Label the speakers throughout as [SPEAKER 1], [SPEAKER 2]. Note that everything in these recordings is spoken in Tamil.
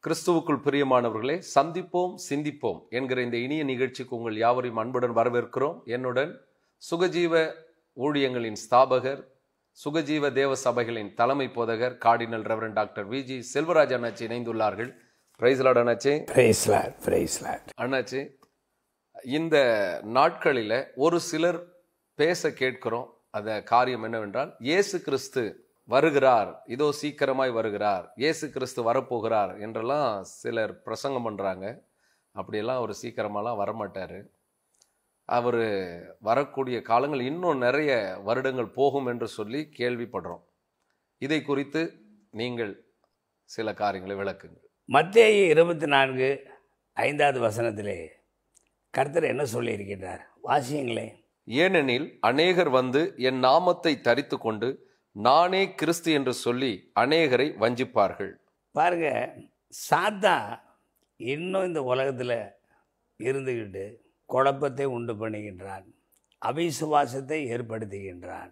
[SPEAKER 1] கிறிஸ்துவுக்குள் பிரியமானவர்களே சந்திப்போம் சிந்திப்போம் என்கிற இந்த இனிய நிகழ்ச்சிக்கு உங்கள் யாவரையும் அன்புடன் வரவேற்கிறோம் என்னுடன் சுகஜீவ ஊழியங்களின் ஸ்தாபகர் சுகஜீவ தேவ சபைகளின் தலைமை போதகர் cardinal reverend doctor Viji Selvaraj அண்ணாச்சி இணைந்துள்ளார்கள் பிரைஸ்லாட் அண்ணாச்சி
[SPEAKER 2] பிரைஸ் லாட் பிரைஸ் லாட்
[SPEAKER 1] அண்ணாச்சி இந்த நாட்களில் ஒரு சிலர் பேச கேட்கிறோம் அந்த காரியம் என்னவென்றால் இயேசு கிறிஸ்து வருகிறார் இதோ சீக்கிரமாய் வருகிறார் இயேசு கிறிஸ்து வரப்போகிறார் என்றெல்லாம் சிலர் பிரசங்கம் பண்ணுறாங்க அப்படியெல்லாம் அவர் சீக்கிரமாலாம் வரமாட்டார் அவர் வரக்கூடிய காலங்கள் இன்னும் நிறைய வருடங்கள் போகும் என்று சொல்லி கேள்விப்படுறோம் இதை குறித்து நீங்கள் சில காரியங்களை விளக்குங்கள்
[SPEAKER 2] மத்தேயு இருபத்தி நான்கு ஐந்தாவது வசனத்திலே கர்த்தர் என்ன சொல்லியிருக்கிறார் வாசியங்களே
[SPEAKER 1] ஏனெனில் அநேகர் வந்து என் நாமத்தை தரித்து கொண்டு நானே கிறிஸ்து என்று சொல்லி அநேகரை வஞ்சிப்பார்கள்
[SPEAKER 2] பாருங்க சாத்தா இன்னும் இந்த உலகத்தில் இருந்துக்கிட்டு குழப்பத்தை உண்டு பண்ணுகின்றான் அவிசுவாசத்தை ஏற்படுத்துகின்றான்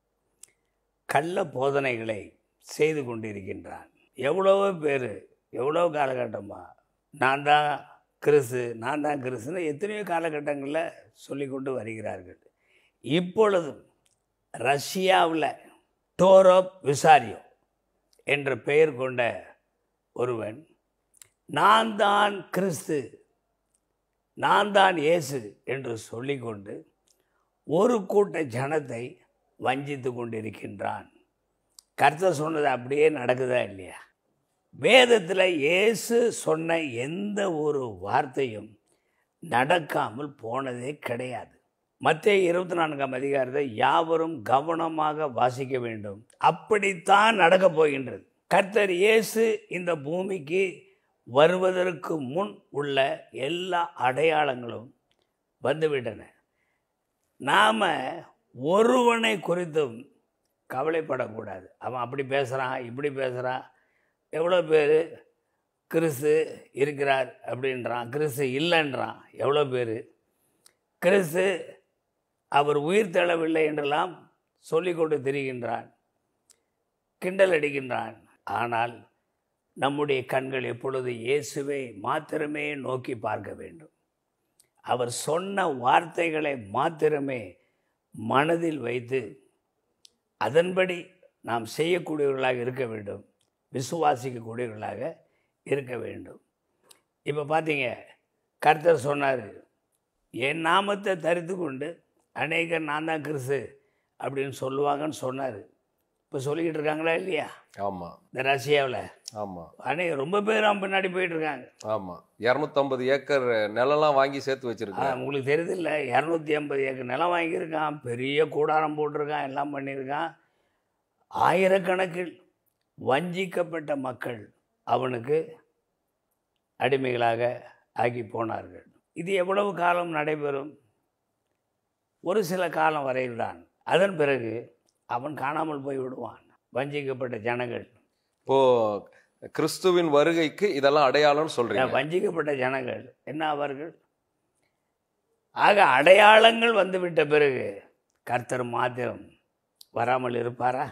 [SPEAKER 2] கள்ள போதனைகளை செய்து கொண்டிருக்கின்றான் எவ்வளவோ பேர் எவ்வளோ காலகட்டமாக நான் தான் கிறிஸ்து நான் தான் கிறிஸ்துன்னு எத்தனையோ காலகட்டங்களில் சொல்லிக்கொண்டு வருகிறார்கள் இப்பொழுதும் ரஷ்யாவில் டோரோப் விசாரியோ என்ற பெயர் கொண்ட ஒருவன் நான் தான் கிறிஸ்து நான் தான் இயேசு என்று சொல்லிக்கொண்டு ஒரு கூட்ட ஜனத்தை வஞ்சித்து கொண்டிருக்கின்றான் கர்த்தர் சொன்னது அப்படியே நடக்குதா இல்லையா வேதத்தில் இயேசு சொன்ன எந்த ஒரு வார்த்தையும் நடக்காமல் போனதே கிடையாது மத்திய இருபத்தி நான்காம் அதிகாரத்தை யாவரும் கவனமாக வாசிக்க வேண்டும் அப்படித்தான் நடக்கப் போகின்றது கர்த்தர் இயேசு இந்த பூமிக்கு வருவதற்கு முன் உள்ள எல்லா அடையாளங்களும் வந்துவிட்டன நாம் ஒருவனை குறித்தும் கவலைப்படக்கூடாது அவன் அப்படி பேசுகிறான் இப்படி பேசுகிறான் எவ்வளோ பேர் கிறிஸ்து இருக்கிறார் அப்படின்றான் கிறிஸ்து இல்லைன்றான் எவ்வளோ பேர் கிறிஸ்து அவர் உயிர் தள்ளவில்லை என்றெல்லாம் சொல்லிக்கொண்டு திரிகின்றான் கிண்டல் அடிக்கின்றான் ஆனால் நம்முடைய கண்கள் எப்பொழுது இயேசுவை மாத்திரமே நோக்கி பார்க்க வேண்டும் அவர் சொன்ன வார்த்தைகளை மாத்திரமே மனதில் வைத்து அதன்படி நாம் செய்யக்கூடியவர்களாக இருக்க வேண்டும் விசுவாசிக்கக்கூடியவர்களாக இருக்க வேண்டும் இப்போ பார்த்தீங்க கர்த்தர் சொன்னார் என் நாமத்தை தரித்து கொண்டு அநேகர் நான் தான் கிறிஸ்து அப்படின்னு சொல்லுவாங்கன்னு சொன்னார் இப்போ சொல்லிக்கிட்டு இருக்காங்களா இல்லையா
[SPEAKER 1] ஆமா
[SPEAKER 2] இந்த ரஷ்யாவில்
[SPEAKER 1] ஆமா
[SPEAKER 2] அநேக ரொம்ப பேர் அவன் பின்னாடி போயிட்டு இருக்காங்க
[SPEAKER 1] ஆமா இரநூத்தம்பது ஏக்கர் நிலம்லாம் வாங்கி சேர்த்து
[SPEAKER 2] ஆ,
[SPEAKER 1] வச்சிருக்காங்க
[SPEAKER 2] உங்களுக்கு தெரியுதில்ல இரநூத்தி ஐம்பது ஏக்கர் நிலம் வாங்கியிருக்கான் பெரிய கூடாரம் போட்டிருக்கான் எல்லாம் பண்ணியிருக்கான் ஆயிரக்கணக்கில் வஞ்சிக்கப்பட்ட மக்கள் அவனுக்கு அடிமைகளாக ஆகி போனார்கள் இது எவ்வளவு காலம் நடைபெறும் ஒரு சில காலம் வரையில்தான் அதன் பிறகு அவன் காணாமல் போய் விடுவான் வஞ்சிக்கப்பட்ட ஜனங்கள்
[SPEAKER 1] இப்போ கிறிஸ்துவின் வருகைக்கு இதெல்லாம் அடையாளம்னு சொல்றீங்க
[SPEAKER 2] வஞ்சிக்கப்பட்ட ஜனங்கள் என்ன ஆவார்கள் ஆக அடையாளங்கள் வந்துவிட்ட பிறகு கர்த்தர் மாத்திரம் வராமல் இருப்பாரா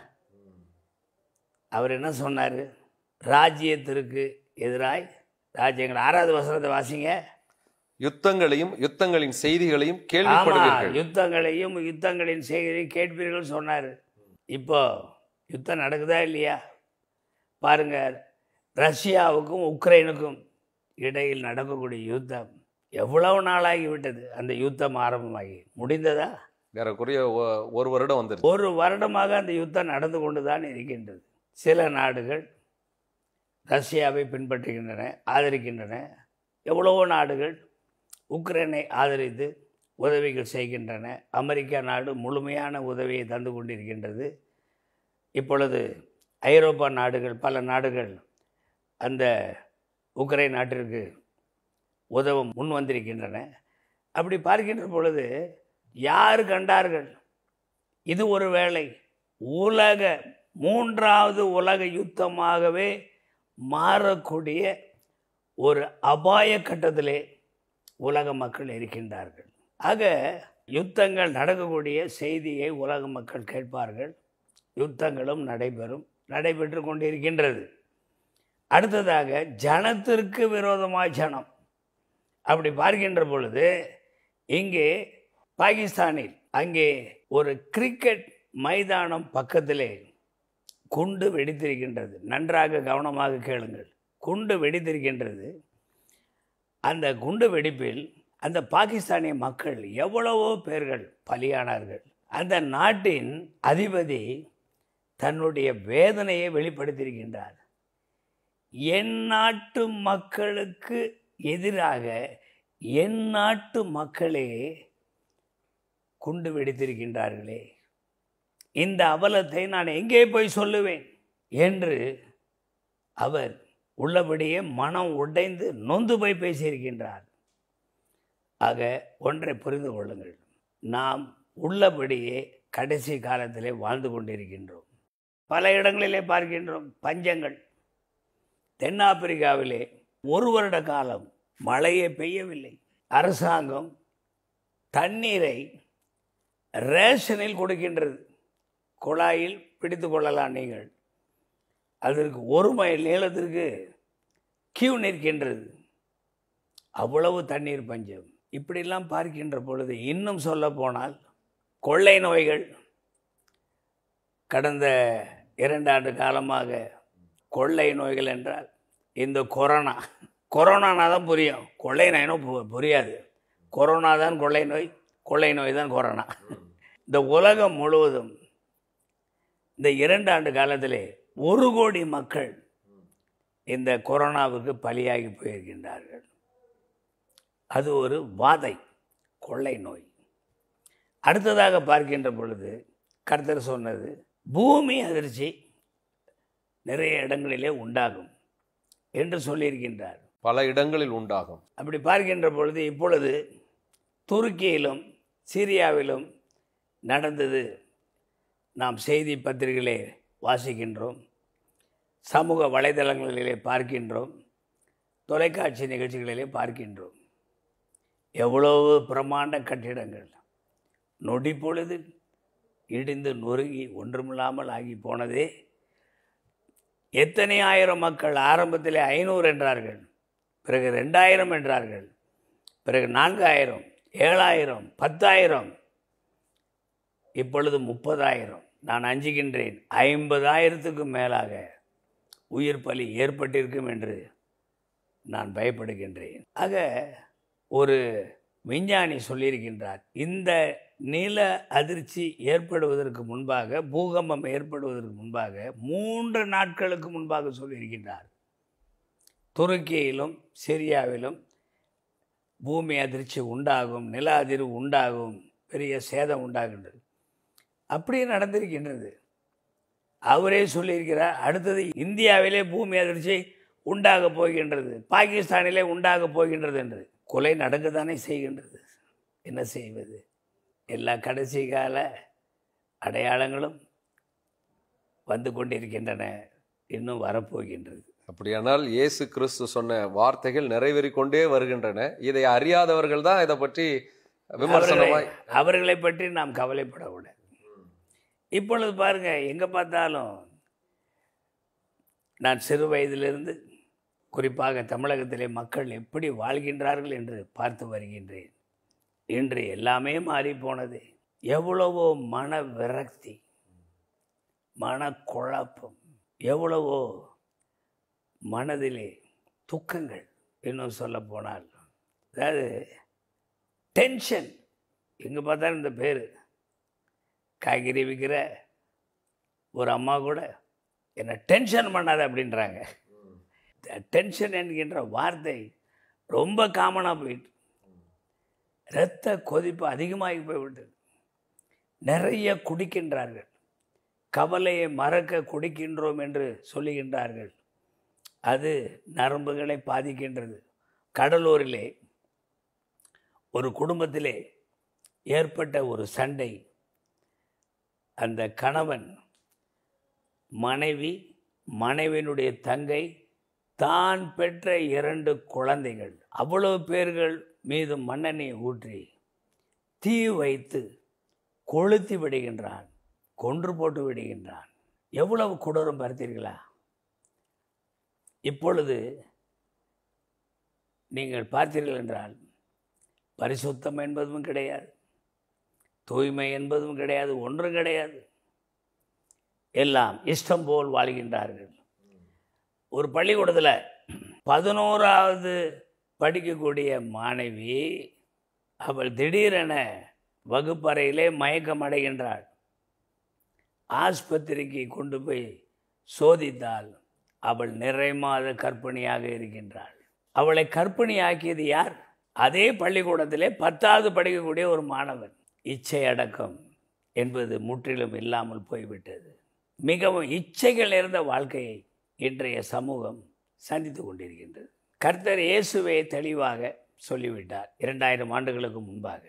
[SPEAKER 2] அவர் என்ன சொன்னார் ராஜ்யத்திற்கு எதிராய் ராஜ்யங்கள் ஆறாவது வசனத்தை வாசிங்க
[SPEAKER 1] யுத்தங்களையும் யுத்தங்களின் செய்திகளையும்
[SPEAKER 2] ஆமா
[SPEAKER 1] கேள்விப்படுவீர்கள்
[SPEAKER 2] யுத்தங்களையும் யுத்தங்களின் செய்தியை கேட்பீர்கள் சொன்னார் இப்போ யுத்தம் நடக்குதா இல்லையா பாருங்க ரஷ்யாவுக்கும் உக்ரைனுக்கும் இடையில் நடக்கக்கூடிய யுத்தம் எவ்வளவு நாளாகி விட்டது அந்த யுத்தம் ஆரம்பமாகி முடிந்ததா
[SPEAKER 1] ஏறக்குறைய ஒ- ஒரு வருடம் வந்துருச்சு
[SPEAKER 2] ஒரு வருடமாக அந்த யுத்தம் நடந்து கொண்டு தான் இருக்கின்றது சில நாடுகள் ரஷ்யாவை பின்பற்றுகின்றன ஆதரிக்கின்றன எவ்வளவோ நாடுகள் உக்ரைனை ஆதரித்து உதவிகள் செய்கின்றன அமெரிக்கா நாடு முழுமையான உதவியை தந்து கொண்டிருக்கின்றது இப்பொழுது ஐரோப்பா நாடுகள் பல நாடுகள் அந்த உக்ரைன் நாட்டிற்கு உதவ முன் வந்திருக்கின்றன அப்படி பார்க்கின்ற பொழுது யார் கண்டார்கள் இது ஒரு வேளை உலக மூன்றாவது உலக யுத்தமாகவே மாறக்கூடிய ஒரு அபாய கட்டத்திலே உலக மக்கள் இருக்கின்றார்கள் ஆக யுத்தங்கள் நடக்கக்கூடிய செய்தியை உலக மக்கள் கேட்பார்கள் யுத்தங்களும் நடைபெறும் நடைபெற்று கொண்டிருக்கின்றது அடுத்ததாக ஜனத்திற்கு விரோதமாய் ஜனம் அப்படி பார்க்கின்ற பொழுது இங்கே பாகிஸ்தானில் அங்கே ஒரு கிரிக்கெட் மைதானம் பக்கத்திலே குண்டு வெடித்திருக்கின்றது நன்றாக கவனமாக கேளுங்கள் குண்டு வெடித்திருக்கின்றது அந்த குண்டு வெடிப்பில் அந்த பாகிஸ்தானிய மக்கள் எவ்வளவோ பேர்கள் பலியானார்கள் அந்த நாட்டின் அதிபதி தன்னுடைய வேதனையை வெளிப்படுத்தியிருக்கின்றார் என் நாட்டு மக்களுக்கு எதிராக என் நாட்டு மக்களே குண்டு வெடித்திருக்கின்றார்களே இந்த அவலத்தை நான் எங்கே போய் சொல்லுவேன் என்று அவர் உள்ளபடியே மனம் உடைந்து நொந்து போய் பேசியிருக்கின்றார் ஆக ஒன்றை புரிந்து கொள்ளுங்கள் நாம் உள்ளபடியே கடைசி காலத்திலே வாழ்ந்து கொண்டிருக்கின்றோம் பல இடங்களிலே பார்க்கின்றோம் பஞ்சங்கள் தென்னாப்பிரிக்காவிலே ஒரு வருட காலம் மழையே பெய்யவில்லை அரசாங்கம் தண்ணீரை ரேஷனில் கொடுக்கின்றது குழாயில் பிடித்து கொள்ளலாம் நீங்கள் அதற்கு ஒரு மைல் நீளத்திற்கு கியூ நிற்கின்றது அவ்வளவு தண்ணீர் பஞ்சம் இப்படிலாம் பார்க்கின்ற பொழுது இன்னும் சொல்ல போனால் கொள்ளை நோய்கள் கடந்த இரண்டாண்டு காலமாக கொள்ளை நோய்கள் என்றால் இந்த கொரோனா கொரோனானா தான் புரியும் கொள்ளை நோய்னு பு- புரியாது கொரோனா தான் கொள்ளை நோய் கொள்ளை நோய் தான் கொரோனா இந்த உலகம் முழுவதும் இந்த இரண்டு ஆண்டு காலத்திலே ஒரு கோடி மக்கள் இந்த கொரோனாவுக்கு பலியாகி போயிருக்கின்றார்கள் அது ஒரு வாதை கொள்ளை நோய் அடுத்ததாக பார்க்கின்ற பொழுது கர்த்தர் சொன்னது பூமி அதிர்ச்சி நிறைய இடங்களிலே உண்டாகும் என்று சொல்லியிருக்கின்றார்
[SPEAKER 1] பல இடங்களில் உண்டாகும்
[SPEAKER 2] அப்படி பார்க்கின்ற பொழுது இப்பொழுது துருக்கியிலும் சிரியாவிலும் நடந்தது நாம் செய்தி பத்திரிகையிலே வாசிக்கின்றோம் சமூக வலைதளங்களிலே பார்க்கின்றோம் தொலைக்காட்சி நிகழ்ச்சிகளிலே பார்க்கின்றோம் எவ்வளவு பிரமாண்ட கட்டிடங்கள் நொடி பொழுது இடிந்து நொறுங்கி ஒன்றுமில்லாமல் ஆகி போனதே எத்தனை ஆயிரம் மக்கள் ஆரம்பத்தில் ஐநூறு என்றார்கள் பிறகு ரெண்டாயிரம் என்றார்கள் பிறகு நான்காயிரம் ஏழாயிரம் பத்தாயிரம் இப்பொழுது முப்பதாயிரம் நான் அஞ்சுகின்றேன் ஐம்பதாயிரத்துக்கும் மேலாக உயிர் பலி ஏற்பட்டிருக்கும் என்று நான் பயப்படுகின்றேன் ஆக ஒரு விஞ்ஞானி சொல்லியிருக்கின்றார் இந்த நில அதிர்ச்சி ஏற்படுவதற்கு முன்பாக பூகம்பம் ஏற்படுவதற்கு முன்பாக மூன்று நாட்களுக்கு முன்பாக சொல்லியிருக்கின்றார் துருக்கியிலும் சிரியாவிலும் பூமி அதிர்ச்சி உண்டாகும் நில அதிர்வு உண்டாகும் பெரிய சேதம் உண்டாகின்றது அப்படியே நடந்திருக்கின்றது அவரே சொல்லியிருக்கிறார் அடுத்தது இந்தியாவிலே பூமி அதிர்ச்சி உண்டாக போகின்றது பாகிஸ்தானிலே உண்டாக போகின்றது என்று கொலை நடக்கத்தானே செய்கின்றது என்ன செய்வது எல்லா கடைசி கால அடையாளங்களும் வந்து கொண்டிருக்கின்றன இன்னும் வரப்போகின்றது
[SPEAKER 1] அப்படியானால் இயேசு கிறிஸ்து சொன்ன வார்த்தைகள் நிறைவேறிக் கொண்டே வருகின்றன இதை அறியாதவர்கள் தான் இதை பற்றி விமர்சனமாய்
[SPEAKER 2] அவர்களை- அவர்களை பற்றி நாம் கவலைப்படக்கூடாது இப்பொழுது பாருங்க எங்க பார்த்தாலும் நான் சிறு வயதிலிருந்து குறிப்பாக தமிழகத்திலே மக்கள் எப்படி வாழ்கின்றார்கள் என்று பார்த்து வருகின்றேன் இன்று எல்லாமே மாறி போனது எவ்வளவோ மன விரக்தி மனக்குழப்பம் எவ்வளவோ மனதிலே துக்கங்கள் இன்னும் சொல்ல போனால் அதாவது டென்ஷன் எங்கே பார்த்தாலும் இந்த பேர் காய்கறி விற்கிற ஒரு அம்மா கூட என்னை டென்ஷன் பண்ணாத அப்படின்றாங்க டென்ஷன் என்கின்ற வார்த்தை ரொம்ப காமனாக போயிட்டு இரத்த கொதிப்பு அதிகமாகி போய்விட்டது நிறைய குடிக்கின்றார்கள் கவலையை மறக்க குடிக்கின்றோம் என்று சொல்லுகின்றார்கள் அது நரம்புகளை பாதிக்கின்றது கடலூரிலே ஒரு குடும்பத்திலே ஏற்பட்ட ஒரு சண்டை அந்த கணவன் மனைவி மனைவியினுடைய தங்கை தான் பெற்ற இரண்டு குழந்தைகள் அவ்வளவு பேர்கள் மீது மண்ணெண்ணெயை ஊற்றி தீ வைத்து கொளுத்தி விடுகின்றான் கொன்று போட்டு விடுகின்றான் எவ்வளவு கொடூரம் பார்த்தீர்களா இப்பொழுது நீங்கள் பார்த்தீர்கள் என்றால் பரிசுத்தம் என்பதும் கிடையாது தூய்மை என்பதும் கிடையாது ஒன்றும் கிடையாது எல்லாம் இஷ்டம் போல் வாழ்கின்றார்கள் ஒரு பள்ளிக்கூடத்தில் பதினோராவது படிக்கக்கூடிய மாணவி அவள் திடீரென வகுப்பறையிலே மயக்கம் அடைகின்றாள் ஆஸ்பத்திரிக்கு கொண்டு போய் சோதித்தால் அவள் நிறை மாத கர்ப்பிணியாக இருக்கின்றாள் அவளை கர்ப்பிணியாக்கியது யார் அதே பள்ளிக்கூடத்திலே பத்தாவது படிக்கக்கூடிய ஒரு மாணவன் இச்சை அடக்கம் என்பது முற்றிலும் இல்லாமல் போய்விட்டது மிகவும் இச்சைகள் இருந்த வாழ்க்கையை இன்றைய சமூகம் சந்தித்து கொண்டிருக்கின்றது கர்த்தர் இயேசுவை தெளிவாக சொல்லிவிட்டார் இரண்டாயிரம் ஆண்டுகளுக்கு முன்பாக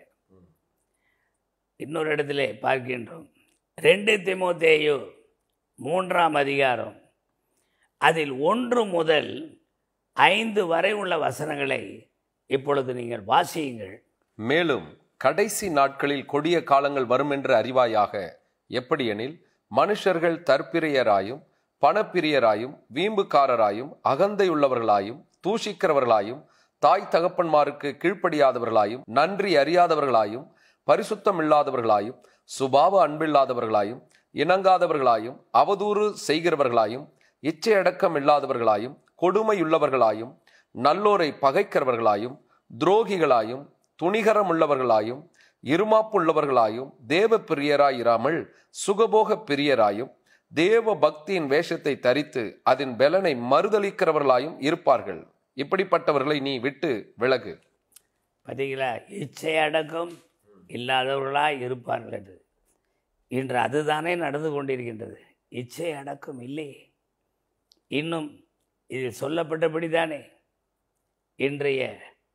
[SPEAKER 2] இன்னொரு இடத்திலே பார்க்கின்றோம் ரெண்டு திமோத்தேயு மூன்றாம் அதிகாரம் அதில் ஒன்று முதல் ஐந்து வரை உள்ள வசனங்களை இப்பொழுது நீங்கள் வாசியுங்கள்
[SPEAKER 1] மேலும் கடைசி நாட்களில் கொடிய காலங்கள் வரும் என்று அறிவாயாக எப்படியெனில் மனுஷர்கள் தற்பிரியராயும் பணப்பிரியராயும் வீம்புக்காரராயும் அகந்தையுள்ளவர்களாயும் தூஷிக்கிறவர்களாயும் தாய் தகப்பன்மாருக்கு கீழ்ப்படியாதவர்களாயும் நன்றி அறியாதவர்களாயும் பரிசுத்தமில்லாதவர்களாயும் சுபாவ அன்பில்லாதவர்களாயும் இணங்காதவர்களாயும் அவதூறு செய்கிறவர்களாயும் இச்சையடக்கம் இல்லாதவர்களாயும் கொடுமையுள்ளவர்களாயும் நல்லோரை பகைக்கிறவர்களாயும் துரோகிகளாயும் துணிகரம் உள்ளவர்களாயும் இருமாப்புள்ளவர்களாயும் தேவ பிரியராயிராமல் சுகபோக பிரியராயும் தேவ பக்தியின் வேஷத்தை தரித்து அதன் பலனை மறுதளிக்கிறவர்களாயும் இருப்பார்கள் இப்படிப்பட்டவர்களை நீ விட்டு விலகு
[SPEAKER 2] பார்த்தீங்களா இச்சை அடக்கம் இல்லாதவர்களாய் இருப்பார்கள் என்று இன்று அதுதானே நடந்து கொண்டிருக்கின்றது இச்சை அடக்கம் இல்லையே இன்னும் இது சொல்லப்பட்டபடி தானே இன்றைய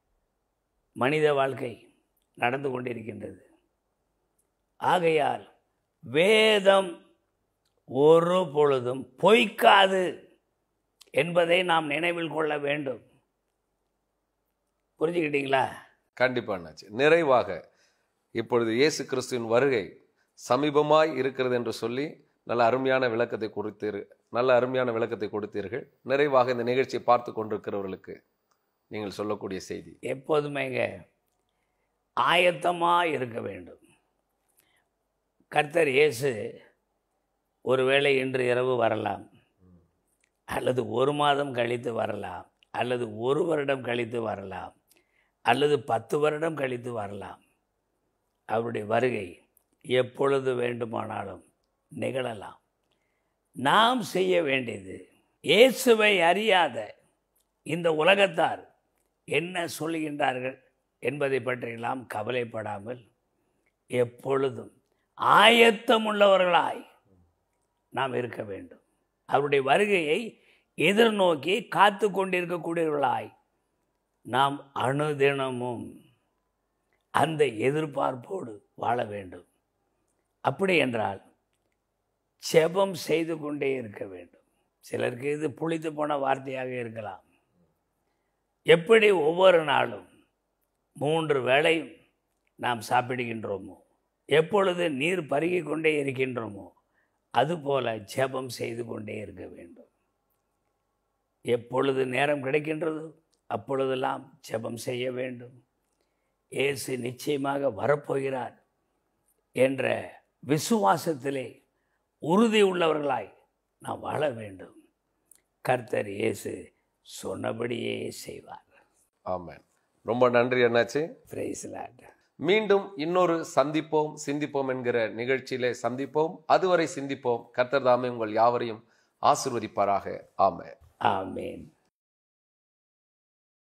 [SPEAKER 2] மனித வாழ்க்கை நடந்து கொண்டிருக்கின்றது ஆகையால் வேதம் ஒரு பொழுதும் பொய்க்காது என்பதை நாம் நினைவில் கொள்ள வேண்டும் புரிஞ்சுக்கிட்டீங்களா
[SPEAKER 1] கண்டிப்பா அண்ணாச்சி நிறைவாக இப்பொழுது இயேசு கிறிஸ்துவின் வருகை சமீபமாய் இருக்கிறது என்று சொல்லி நல்ல அருமையான விளக்கத்தை கொடுத்தீர் நல்ல அருமையான விளக்கத்தை கொடுத்தீர்கள் நிறைவாக இந்த நிகழ்ச்சியை பார்த்து கொண்டிருக்கிறவர்களுக்கு நீங்கள் சொல்லக்கூடிய செய்தி
[SPEAKER 2] எப்போதுமேங்க ஆயத்தமாக இருக்க வேண்டும் கர்த்தர் இயேசு ஒருவேளை இன்று இரவு வரலாம் அல்லது ஒரு மாதம் கழித்து வரலாம் அல்லது ஒரு வருடம் கழித்து வரலாம் அல்லது பத்து வருடம் கழித்து வரலாம் அவருடைய வருகை எப்பொழுது வேண்டுமானாலும் நிகழலாம் நாம் செய்ய வேண்டியது இயேசுவை அறியாத இந்த உலகத்தார் என்ன சொல்லுகின்றார்கள் என்பதை பற்றியெல்லாம் கவலைப்படாமல் எப்பொழுதும் ஆயத்தமுள்ளவர்களாய் நாம் இருக்க வேண்டும் அவருடைய வருகையை எதிர்நோக்கி காத்து கொண்டிருக்கக்கூடியவர்களாய் நாம் அனுதினமும் அந்த எதிர்பார்ப்போடு வாழ வேண்டும் அப்படி என்றால் செபம் செய்து கொண்டே இருக்க வேண்டும் சிலருக்கு இது புளித்து போன வார்த்தையாக இருக்கலாம் எப்படி ஒவ்வொரு நாளும் மூன்று வேளையும் நாம் சாப்பிடுகின்றோமோ எப்பொழுது நீர் பருகி கொண்டே இருக்கின்றோமோ அதுபோல ஜெபம் செய்து கொண்டே இருக்க வேண்டும் எப்பொழுது நேரம் கிடைக்கின்றதோ அப்பொழுதெல்லாம் ஜெபம் செய்ய வேண்டும் இயேசு நிச்சயமாக வரப்போகிறார் என்ற விசுவாசத்திலே உறுதி உள்ளவர்களாய் நாம் வாழ வேண்டும் கர்த்தர் இயேசு சொன்னபடியே செய்வார்
[SPEAKER 1] ஆமென் ரொம்ப நன்றி அண்ணாச்சி
[SPEAKER 2] பிரைஸ் லாட்
[SPEAKER 1] மீண்டும் இன்னொரு சந்திப்போம் சிந்திப்போம் என்கிற நிகழ்ச்சியிலே சந்திப்போம் அதுவரை சிந்திப்போம் கர்த்தர் தாமே உங்கள் யாவரையும் ஆசிர்வதிப்பாராக ஆமென்
[SPEAKER 2] ஆமேன்